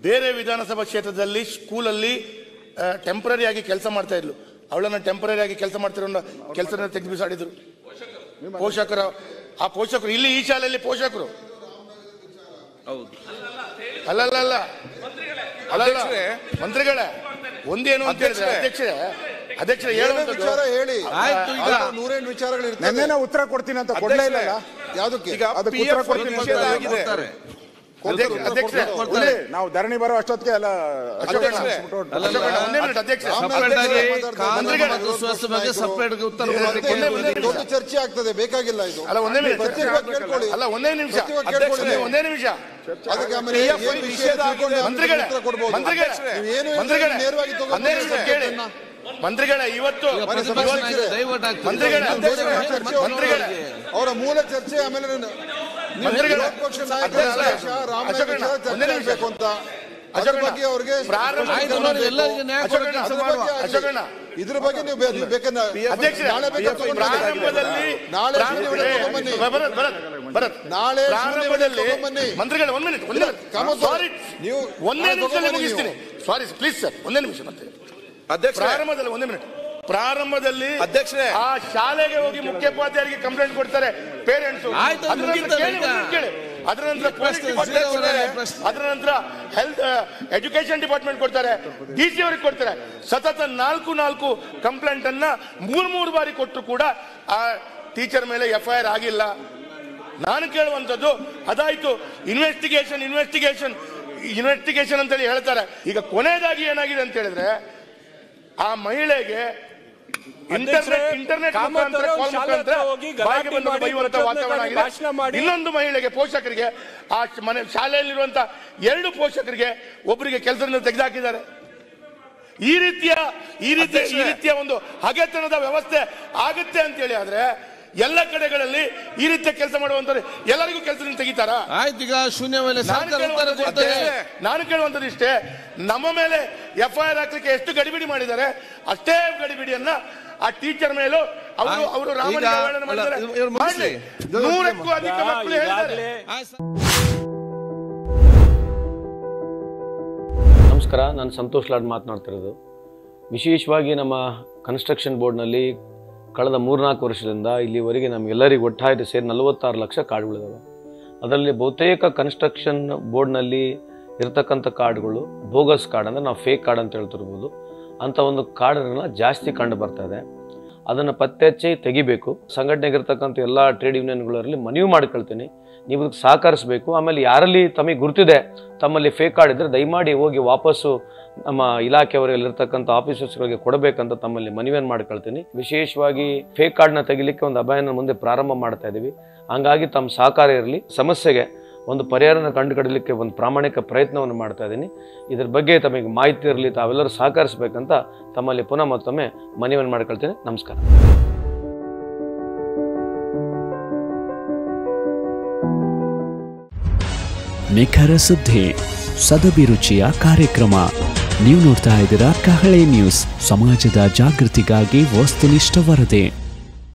ಬೇರೆ ವಿಧಾನಸಭಾ ಕ್ಷೇತ್ರದಲ್ಲಿ ಸ್ಕೂಲಲ್ಲಿ ಟೆಂಪರರಿ ಆಗಿ ಕೆಲಸ ಮಾಡ್ತಾ ಇದ್ಲು ಅವಳನ್ನ ಟೆಂಪರರಿ ಆಗಿ ಕೆಲಸ ಮಾಡ್ತಿರೋ ಕೆಲಸ ತೆಗೆದು ಬಿಸಾಡಿದ್ರು ಪೋಷಕರ ಆ ಪೋಷಕರು ಇಲ್ಲಿ ಈ ಶಾಲೆಯಲ್ಲಿ ಪೋಷಕರು ಹೌದು ಅಲ್ಲಲ್ಲ ಅಲ್ಲ ಅಲ್ಲಲ್ಲ ಅಧ್ಯಕ್ಷರೇ. ಮಂತ್ರಿಗಳೇ ಒಂದೇನು ಅಂತ ಹೇಳಿದ್ರೆ ಅಧ್ಯಕ್ಷರೇ. ಅಧ್ಯಕ್ಷರೇ ಅಧ್ಯಕ್ಷರೇ ಹೇಳುವಂಥದ್ದು ವಿಚಾರ ಹೇಳಿ ಆಯ್ತು, ಈಗ- ಅದು ನೂರೇನು ವಿಚಾರಗಳು ಇರ್ತದೆ ನೆನ್ನೆನೇ ಉತ್ತರ ಕೊಡ್ತೀನಿ ಅಂತ ಕೊಡ್ಲೇ ಇಲ್ಲಲ್ಲ ಯಾವ್ದಕ್ಕೆ ಈಗ ಅದಕ್ಕೆ ಪಿ ಉತ್ತರ ಎಫ್ ಕೊಡ್ತೀನಿ ನಿಷೇಧ ಅಂತ ಆಗಿದೆ ಕೊಡ್ತಾರೆ. ಅಧ್ಯಕ್ಷ- ಅಧ್ಯಕ್ಷರೇ ಇಲ್ಲಿ ನಾವು ಧರಣಿ ಬರೋ ಅಷ್ಟೊತ್ತಿಗೆ ಎಲ್ಲ ಅಧ್ಯಕ್ಷರೇ. ಅಶೋಕಣ್ಣ, ಒಂದೇ ಮಿನಿಟ್ ಅಧ್ಯಕ್ಷ ಸಪರೇಟ್ ಆಗಿ ಕಾನೂನು ಮಂತ್ರಿಗಳೇ. ಮತ್ತು ಸುವ್ಯವಸ್ಥೆ ಬಗ್ಗೆ ಸಪರೇಟ್ ಉತ್ತರ ಮತ್ತೆ ಕೊಡೋದಕ್ಕೆ ಒಂದೇ ಒಂದೇ ನಿಮಿಷ. ದೊಡ್ಡ ಚರ್ಚೆ ಆಗ್ತದೆ ಬೇಕಾಗಿಲ್ಲ ಇದು ಅಲ್ಲ ಒಂದೇ ನಿಮಿಷ ಪ್ರತ್ಯೇಕವಾಗಿ ಕೇಳ್ಕೊಳ್ಳಿ ಅಲ್ಲ ಒಂದೇ ನಿಮಿಷ ಪ್ರತ್ಯೇಕವಾಗಿ ಅಧ್ಯಕ್ಷರೇ, ಕೇಳ್ಕೊಳ್ಳಿ. ಒಂದೇ ನಿಮಿಷ ಅದಕ್ಕೆ ಆಮೇಲೆ PF ಏನ್ ವಿಷಯ ನಿಷೇಧ ತಿಳ್ಕೊಂಡು ಆಗಿದೆ. ಮಂತ್ರಿಗಳೇ ಉತ್ತರ ಕೊಡ್ಬೋದು. ಮಂತ್ರಿಗಳೇ ನೀವು ಏನು ಮಂತ್ರಿಗಳೇ ನೇರವಾಗಿ ತಗೊಂಡು ಒಂದೇ ನಿಮಿಷ ಕೇಳಿ ಮಂತ್ರಿಗಳೇ ಇವತ್ತು ಪ್ರತಿಪಕ್ಷ ಇವತ್ತು- ನಾಯಕರು ದಯವಿಟ್ಟು ಆಗ್ತದೆ. ಮಂತ್ರಿಗಳೇ ಅಧ್ಯಕ್ಷರೇ, ಚರ್ಚೆ ಮಂತ್ರಿಗಳೇ ಅವರ ಮೂಲ ಚರ್ಚೆ ಆಮೇಲೆ ನೀವು ಮಂತ್ರಿಗಳೇ. ವಿರೋಧ ಪಕ್ಷ ನಾಯಕ ಅಧ್ಯಕ್ಷರೇ, ರಾಮನಾಯಕ ಅಶೋಕಣ್ಣ, ವಿಚಾರ ಒಂದೇ ಚರ್ಚೆ ನಿಮಿಷ. ಆಗ್ಬೇಕು ಅಂತ ಅದ್ರ ಅಶೋಕಣ್ಣ, ಬಗ್ಗೆ ಅವ್ರಿಗೆ ಪ್ರಾರಂಭ ಆಯ್ತು ನೋಡಿ, ಎಲ್ಲರಿಗೂ ನ್ಯಾಯ ಕೊಡೋ ಅಶೋಕಣ್ಣ, ಕೆಲಸ ಅದ್ರ ಮಾಡುವ. ಬಗ್ಗೆ ಆಗ್ಲಿ. ಅಶೋಕಣ್ಣ. ಇದ್ರ ಬಗ್ಗೆ ನೀವು ಬೇ- ನೀವು ಬೇಕಾದ್ರೆ ಅಧ್ಯಕ್ಷರೇ ನಾಳೆ ಬೇಕಾದ್ರೆ ತಗೊಂಡು ಬನ್ನಿ. ಪ್ರಾರಂಭದಲ್ಲಿ ನಾಳೆ ಪ್ರಾರಂಭ- ಶೂನ್ಯ ವೇಳೆ ತಗೊಂಡ್ಬನ್ನಿ. ಭರತ್ ಭರತ್ ಭರತ್ ನಾಳೆ ಶೂನ್ಯ ವೇಳೆ ಪ್ರಾರಂಭದಲ್ಲಿ ತಗೊಂಡ್ಬನ್ನಿ. ಮಂತ್ರಿಗಳೇ ಒಂದ್ ಮಿನಿಟ್ ಒಂದ್ ಮಿನಿಟ್ ಕಾಮತ್ ಸಾರಿ ನೀವು ಒಂದೇ ನಾಳೆ ನಿಮಿಷದಲ್ಲಿ ತಗೊಂಡ್ಬನ್ನಿ ಮುಗಿಸ್ತೀನಿ ಸಾರಿ ಪ್ಲೀಸ್ ಸರ್ ಒಂದೇ ನಿಮಿಷ ಮತ್ತೆ ಅಧ್ಯಕ್ಷರೇ ಪ್ರಾರಂಭದಲ್ಲಿ ಒಂದೇ ಮಿನಿಟ್ ಪ್ರಾರಂಭದಲ್ಲಿ ಅಧ್ಯಕ್ಷರೇ. ಆ ಶಾಲೆಗೆ ಹೋಗಿ ಮುಖ್ಯೋಪಾಧ್ಯಾಯರಿಗೆ ಕಂಪ್ಲೇಂಟ್ ಕೊಡ್ತಾರೆ ಪೇರೆಂಟ್ಸ್ ಆಯ್ತು, ಅದು ಮುಗೀತಲ್ಲ ಈಗ. ಅದರ ನಂತರ ಪೊಲೀಸ್ ಪ್ರಶ್ನೆ, ಡಿಪಾರ್ಟ್ಮೆಂಟ್ ಶ್ರೀರಾಮ್ ಕೊಡ್ತಾರೆ ಅವರೇ, ಪ್ರಶ್ನೆ. ಅದರ ನಂತರ ಹೆಲ್ತ್ ಎಜುಕೇಶನ್ ಡಿಪಾರ್ಟ್ಮೆಂಟ್ ಕೊಡ್ತಾರೆ ಡಿ ಸಿ ಅವರಿಗೆ ಕೊಡ್ತಾರೆ ಸತತ ನಾಲ್ಕು ನಾಲ್ಕು ಕಂಪ್ಲೇಂಟ್ ಅನ್ನ ಮೂರ್ ಮೂರು ಬಾರಿ ಕೊಟ್ಟರು ಕೂಡ ಆ ಟೀಚರ್ ಮೇಲೆ ಎಫ್ ಐ ಆರ್ ಆಗಿಲ್ಲ ನಾನು ಕೇಳುವಂಥದ್ದು ಅದಾಯ್ತು ಇನ್ವೆಸ್ಟಿಗೇಷನ್ ಇನ್ವೆಸ್ಟಿಗೇಷನ್ ಇನ್ವೆಸ್ಟಿಗೇಷನ್ ಅಂತೇಳಿ ಹೇಳ್ತಾರೆ ಈಗ ಕೊನೆಯದಾಗಿ ಏನಾಗಿದೆ ಅಂತ ಹೇಳಿದ್ರೆ ಆ ಮಹಿಳೆಗೆ ಇಂಟರ್ನೆಟ್ ಇಂಟರ್ನೆಟ್ ಕಾಮತ್ ಮುಖಾಂತರ ಅವರು ಕಾಲ್ ಶಾಲೆ ಮುಖಾಂತರ ಹತ್ರ ಹೋಗಿ ಗಲಾಟೆ ಬಾಯಿಗೆ ಬಂದು ಮಾಡಿ, ಬೈಯುವಂತ ಪ್ರಚೋದನೆ ವಾತಾವರಣ ಮಾಡಿ, ಭಾಷಣ ಆಗಿದೆ ಮಾಡಿ. ಇನ್ನೊಂದು ಮಹಿಳೆಗೆ ಪೋಷಕರಿಗೆ ಆ ಮನೆ ಶಾಲೆಯಲ್ಲಿರುವಂತ ಎರಡು ಪೋಷಕರಿಗೆ ಒಬ್ಬರಿಗೆ ಕೆಲಸದಿಂದ ತೆಗೆದುಹಾಕಿದ್ದಾರೆ ಈ ರೀತಿಯ ಈ ರೀತಿಯ ಈ ರೀತಿಯ ಒಂದು ಹಗೆತನದ ವ್ಯವಸ್ಥೆ ಆಗುತ್ತೆ ಅಂತೇಳಿ ಆದ್ರೆ ಎಲ್ಲ ಕಡೆಗಳಲ್ಲಿ ಈ ರೀತಿಯ ಕೆಲಸ ಮಾಡುವಂತವ್ರು ಎಲ್ಲರಿಗೂ ಕೆಲಸದಿಂದ ತೆಗಿತಾರಾ ಆಯ್ತು ಈಗ ಶೂನ್ಯ ಮೇಲೆ ನಾನು ಸರ್ಕಾರ ಉತ್ತರ ಕೇಳುವಂಥದ್ದು ಕೊಡ್ತೇವೆ ಅಷ್ಟೇ. ನಾನು ಕೇಳುವಂಥದ್ದು ಇಷ್ಟೇ ನಮ್ಮ ಮೇಲೆ ಎಫ್ ಐ ಆರ್ ಹಾಕ್ಲಿಕ್ಕೆ ಎಷ್ಟು ಗಡಿಬಿಡಿ ಮಾಡಿದ್ದಾರೆ ಅಷ್ಟೇ ಗಡಿಬಿಡಿಯನ್ನ ಆ ಟೀಚರ್ ಮೇಲೂ ಅವರು ಆಯ್ತು. ಅವರು ರಾಮನಿಗೆ ಈಗ ಅವಹೇಳನ ಮಾಡಿದ್ದಾರೆ ಅಲ್ಲ, ಇವ್ರು ಮುಗಿಸ್ಲಿ. ಮಾಡ್ಲಿ. ನೂರಕ್ಕೂ ಅಧಿಕ ಮಕ್ಕಳು ಹೇಳಿದ್ದಾರೆ ಈಗಾಗಲೇ ಆಯ್ತು ಸರ್. ನಮಸ್ಕಾರ ನಾನು ಸಂತೋಷ್ ಲಾಡ್ ಮಾತನಾಡ್ತಿರೋದು ವಿಶೇಷವಾಗಿ ನಮ್ಮ ಕನ್ಸ್ಟ್ರಕ್ಷನ್ ಬೋರ್ಡ್ನಲ್ಲಿ ಕಳೆದ ಮೂರ್ನಾಲ್ಕು ವರ್ಷದಿಂದ ಇಲ್ಲಿವರೆಗೆ ನಮಗೆಲ್ಲರಿಗೂ ಒಟ್ಟಾರೆ ಸೇರಿ ನಲವತ್ತಾರು ಲಕ್ಷ ಕಾರ್ಡ್ಗಳಿದ್ದಾವೆ ಅದರಲ್ಲಿ ಬಹುತೇಕ ಕನ್ಸ್ಟ್ರಕ್ಷನ್ ಬೋರ್ಡ್ನಲ್ಲಿ ಇರತಕ್ಕಂಥ ಕಾರ್ಡ್ಗಳು ಬೋಗಸ್ ಕಾರ್ಡ್ ಅಂದರೆ ನಾವು ಫೇಕ್ ಕಾರ್ಡ್ ಅಂತ ಹೇಳ್ತಿರ್ಬೋದು ಅಂಥ ಒಂದು ಕಾರ್ಡನ್ನು ಜಾಸ್ತಿ ಕಂಡು ಬರ್ತಾ ಇದೆ ಅದನ್ನು ಪತ್ತೆ ಹಚ್ಚಿ ತೆಗಿಬೇಕು ಸಂಘಟನೆಗಿರ್ತಕ್ಕಂಥ ಎಲ್ಲ ಟ್ರೇಡ್ ಯೂನಿಯನ್ಗಳಲ್ಲಿ ಮನವಿ ಮಾಡ್ಕೊಳ್ತೀನಿ ನೀವು ಇದಕ್ಕೆ ಸಹಕರಿಸಬೇಕು ಆಮೇಲೆ ಯಾರಲ್ಲಿ ತಮಗೆ ಗುರುತಿದೆ ತಮ್ಮಲ್ಲಿ ಫೇಕ್ ಕಾರ್ಡ್ ಇದ್ದರೆ ದಯಮಾಡಿ ಹೋಗಿ ವಾಪಸ್ಸು ನಮ್ಮ ಇಲಾಖೆಯವರಲ್ಲಿರ್ತಕ್ಕಂಥ ಆಫೀಸರ್ಸ್ಗಳಿಗೆ ಕೊಡಬೇಕಂತ ತಮ್ಮಲ್ಲಿ ಮನವಿಯನ್ನು ಮಾಡ್ಕೊಳ್ತೀನಿ ವಿಶೇಷವಾಗಿ ಫೇಕ್ ಕಾರ್ಡ್ನ ತೆಗಿಲಿಕ್ಕೆ ಒಂದು ಅಭಿಯಾನ ಮುಂದೆ ಪ್ರಾರಂಭ ಮಾಡ್ತಾ ಇದ್ದೀವಿ ಹಂಗಾಗಿ ತಮ್ಮ ಸಹಕಾರ ಇರಲಿ ಸಮಸ್ಯೆಗೆ ಒಂದು ಪರಿಹಾರನ ಕಂಡುಕಡಲಿಕ್ಕೆ ಒಂದು ಪ್ರಾಮಾಣಿಕ ಪ್ರಯತ್ನವನ್ನು ಮಾಡ್ತಾ ಇದ್ದೀನಿ ಇದ್ರ ಬಗ್ಗೆ ತಮಗೆ ಮಾಹಿತಿ ಇರಲಿ ತಾವೆಲ್ಲರೂ ಸಹಕರಿಸಬೇಕಂತ ತಮ್ಮಲ್ಲಿ ಪುನಃ ಮತ್ತೊಮ್ಮೆ ಮನವಿಯನ್ನು ಮಾಡ್ಕೊಳ್ತೀನಿ ನಮಸ್ಕಾರ ನಿಖರ ಸುದ್ದಿ ಸದಭಿರುಚಿಯ ಕಾರ್ಯಕ್ರಮ ನೀವು ನೋಡ್ತಾ ಇದ್ದೀರಾ ಕಹಳೆ ನ್ಯೂಸ್ ಸಮಾಜದ ಜಾಗೃತಿಗಾಗಿ ವಸ್ತುನಿಷ್ಠ ವರದಿ